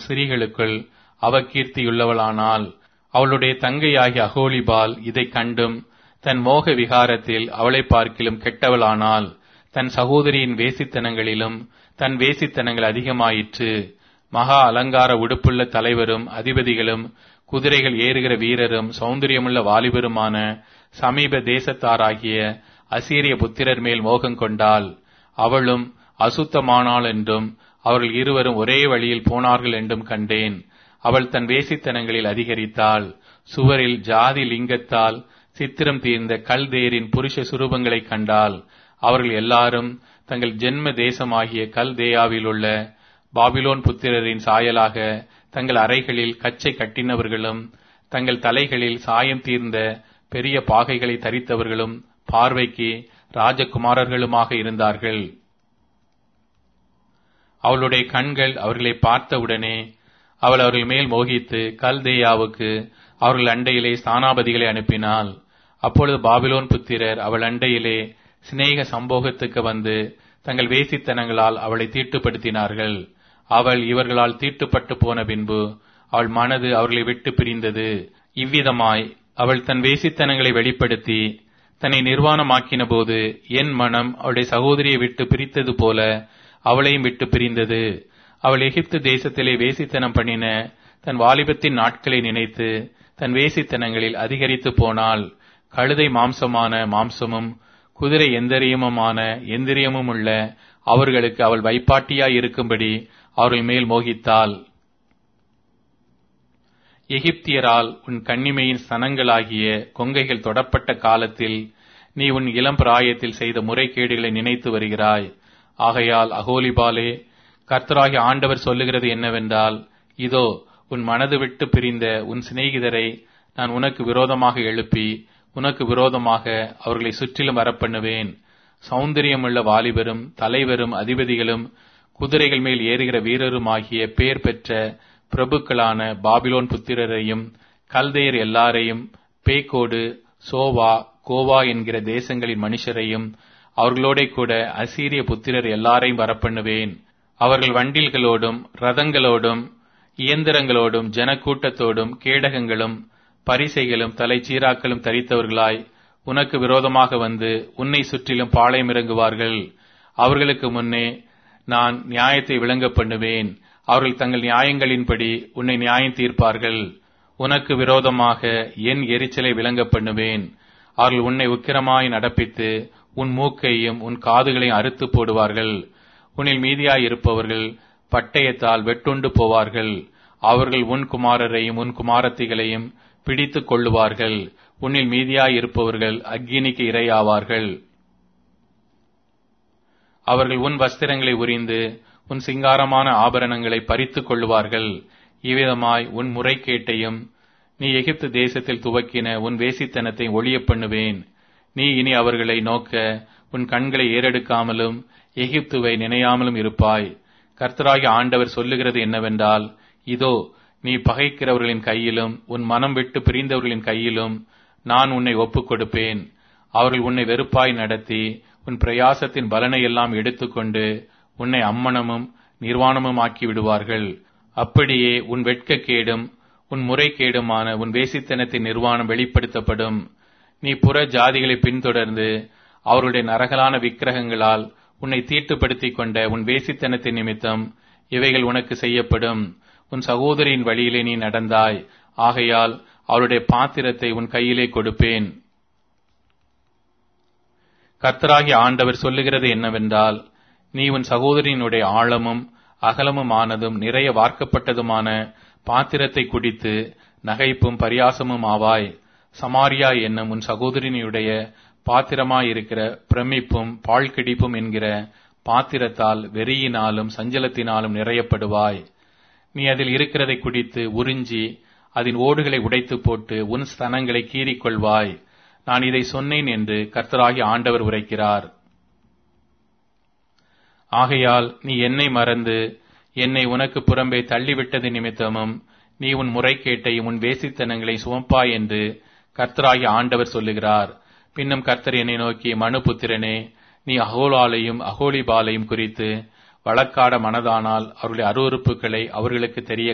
ஸ்திரீகளுக்குள் அவகீர்த்தியுள்ளவளானாள் அவளுடைய தங்கையாகிய அகோலிபால் இதைக் கண்டும் தன் மோக விகாரத்தில் அவளை பார்க்கிலும் கெட்டவளானாள் தன் சகோதரியின் வேசித்தனங்களிலும் தன் வேசித்தனங்கள் அதிகமாயிற்று மகா அலங்கார உடுப்புள்ள தலைவரும் அதிபதிகளும் குதிரைகள் ஏறுகிற வீரரும் சௌந்தரியமுள்ள வாலிபருமான சமீப தேசத்தாராகிய அசீரிய புத்திரர் மேல் மோகம் கொண்டாள் அவளும் அசுத்தமானாள் என்றும் அவர்கள் இருவரும் ஒரே வழியில் போனார்கள் என்றும் கண்டேன் அவள் தன் வேசித்தனங்களில் அதிகரித்தாள் சுவரில் ஜாதி லிங்கத்தால் சித்திரம் தீர்ந்த கல்தேரின் புருஷ சுரூபங்களை கண்டாள் அவர்கள் எல்லாரும் தங்கள் ஜென்ம தேசமாகிய கல்தேயாவில் உள்ள பாபிலோன் புத்திரரின் சாயலாக தங்கள் அறைகளில் கச்சை கட்டினவர்களும் தங்கள் தலைகளில் சாயம் தீர்ந்த பெரிய பாகைகளை தரித்தவர்களும் பார்வைக்கு ராஜகுமாரர்களுமாக இருந்தார்கள் அவளுடைய கண்கள் அவர்களை பார்த்தவுடனே அவள் அவர்கள் மேல் மோகித்து கல்தேயாவுக்கு அவர்கள் அண்டையிலே ஸ்தானாபதிகளை அனுப்பினாள் அப்பொழுது பாபிலோன் புத்திரர் அவள் அண்டையிலே சிநேக சம்போகத்துக்கு வந்து தங்கள் வேசித்தனங்களால் அவளை தீட்டுப்படுத்தினார்கள் அவள் இவர்களால் தீட்டுப்பட்டு போன பின்பு அவள் மனது அவர்களை விட்டு பிரிந்தது இவ்விதமாய் அவள் தன் வேசித்தனங்களை வெளிப்படுத்தி தன்னை நிர்வாணமாக்கின போது என் மனம் அவளுடைய சகோதரியை விட்டு பிரித்தது போல அவளையும் விட்டு பிரிந்தது அவள் எகிப்து தேசத்திலே வேசித்தனம் பண்ணின தன் வாலிபத்தின் நாட்களை நினைத்து தன் வேசித்தனங்களில் அதிகரித்து போனாள் கழுதை மாம்சமான மாம்சமும் குதிரை எந்திரியமுமான எந்திரியமும் உள்ள அவர்களுக்கு அவள் வைப்பாட்டியாய் இருக்கும்படி அவர்கள் மேல் மோகித்தாள் எகிப்தியரால் உன் கண்ணிமையின் ஸ்தனங்களாகிய கொங்கைகள் தொடப்பட்ட காலத்தில் நீ உன் இளம் பிராயத்தில் செய்த முறைகேடுகளை நினைத்து வருகிறாய் ஆகையால் அகோலிபாலே கர்த்தராகிய ஆண்டவர் சொல்லுகிறது என்னவென்றால் இதோ உன் மனது விட்டு பிரிந்த உன் சிநேகிதரை நான் உனக்கு விரோதமாக எழுப்பி உனக்கு விரோதமாக அவர்களை சுற்றிலும் வரப்பண்ணுவேன் சௌந்தரியமுள்ள வாலிபரும் தலைவரும் அதிபதிகளும் குதிரைகள் மேல் ஏறுகிற வீரருமாகிய பேர் பெற்ற பிரபுக்களான பாபிலோன் புத்திரரையும் கல்தேயர் எல்லாரையும் பேக்கோடு சோவா கோவா என்கிற தேசங்களின் மனுஷரையும் அவர்களோட கூட அசீரிய புத்திரர் எல்லாரையும் வரப்பண்ணுவேன் அவர்கள் வண்டில்களோடும் ரதங்களோடும் இயந்திரங்களோடும் ஜனக்கூட்டத்தோடும் கேடகங்களும் பரிசைகளும் தலைச்சீராக்களும் தரித்தவர்களாய் உனக்கு விரோதமாக வந்து உன்னை சுற்றிலும் பாளையம் இறங்குவார்கள் அவர்களுக்கு முன்னே நான் நியாயத்தை விளங்க பண்ணுவேன் அவர்கள் தங்கள் நியாயங்களின்படி உன்னை நியாயம் தீர்ப்பார்கள் உனக்கு விரோதமாக என் எரிச்சலை விளங்க பண்ணுவேன் அவர்கள் உன்னை உக்கிரமாய் நடப்பித்து உன் மூக்கையும் உன் காதுகளையும் அறுத்து போடுவார்கள் உன்னில் மீதியாயிருப்பவர்கள் பட்டயத்தால் வெட்டுண்டு போவார்கள் அவர்கள் உன் குமாரரையும் உன் குமாரத்திகளையும் பிடித்துக் கொள்ளுவார்கள் உன்னில் மீதியாயிருப்பவர்கள் அக்கினிக்கு இரையாவார்கள் அவர்கள் உன் வஸ்திரங்களை உரிந்து உன் சிங்காரமான ஆபரணங்களை பறித்துக் கொள்ளுவார்கள் இவ்விதமாய் உன் முறைகேட்டையும் நீ எகிப்து தேசத்தில் துவக்கின உன் வேசித்தனத்தை ஒழிய பண்ணுவேன் நீ இனி அவர்களை நோக்க உன் கண்களை ஏறெடுக்காமலும் எகிப்துவை நினையாமலும் இருப்பாய் கர்த்தராகிய ஆண்டவர் சொல்லுகிறது என்னவென்றால் இதோ நீ பகைக்கிறவர்களின் கையிலும் உன் மனம் விட்டு பிரிந்தவர்களின் கையிலும் நான் உன்னை ஒப்புக் கொடுப்பேன் அவர்கள் உன்னை வெறுப்பாய் நடத்தி உன் பிரயாசத்தின் பலனை எல்லாம் எடுத்துக்கொண்டு உன்னை அம்மனமும் நிர்வாணமும் ஆக்கி விடுவார்கள் அப்படியே உன் வெட்கக்கேடும் உன் முறைகேடுமான உன் வேசித்தனத்தின் நிர்வாணம் வெளிப்படுத்தப்படும் நீ புற ஜாதிகளை பின்தொடர்ந்து அவருடைய நரகலான விக்கிரகங்களால் உன்னை தீட்டுப்படுத்திக் கொண்ட உன் வேசித்தனத்தின் நிமித்தம் இவைகள் உனக்கு செய்யப்படும் உன் சகோதரியின் வழியிலே நீ நடந்தாய் ஆகையால் அவருடைய பாத்திரத்தை உன் கையிலே கொடுப்பேன் கர்த்தராகிய ஆண்டவர் சொல்லுகிறது என்னவென்றால் நீ உன் சகோதரியினுடைய ஆழமும் அகலமுமானதும் நிறைய வார்க்கப்பட்டதுமான பாத்திரத்தை குடித்து நகைப்பும் பரியாசமும் ஆவாய் சமாரியா என்னும் உன் சகோதரினுடைய பாத்திரமாயிருக்கிற பிரமிப்பும் பாழ்கிடிப்பும் என்கிற பாத்திரத்தால் வெறியினாலும் சஞ்சலத்தினாலும் நிறையப்படுவாய் நீ அதில் இருக்கிறதை குடித்து உறிஞ்சி அதன் ஓடுகளை உடைத்து போட்டு உன் ஸ்தனங்களை கீறிக்கொள்வாய் நான் இதை சொன்னேன் என்று கர்த்தராகி ஆண்டவர் உரைக்கிறார் ஆகையால் நீ என்னை மறந்து என்னை உனக்கு புறம்பே தள்ளிவிட்டது நிமித்தமும் நீ உன் முறைகேட்டையும் உன் வேசித்தனங்களை சுமப்பாய் என்று கர்த்தராகி ஆண்டவர் சொல்லுகிறார் பின்னும் கர்த்தர் என்னை நோக்கி மனு புத்திரனே நீ அகோலாலையும் அகோலிபாலையும் குறித்து வழக்காட மனதானால் அவருடைய அருவறுப்புகளை அவர்களுக்கு தெரிய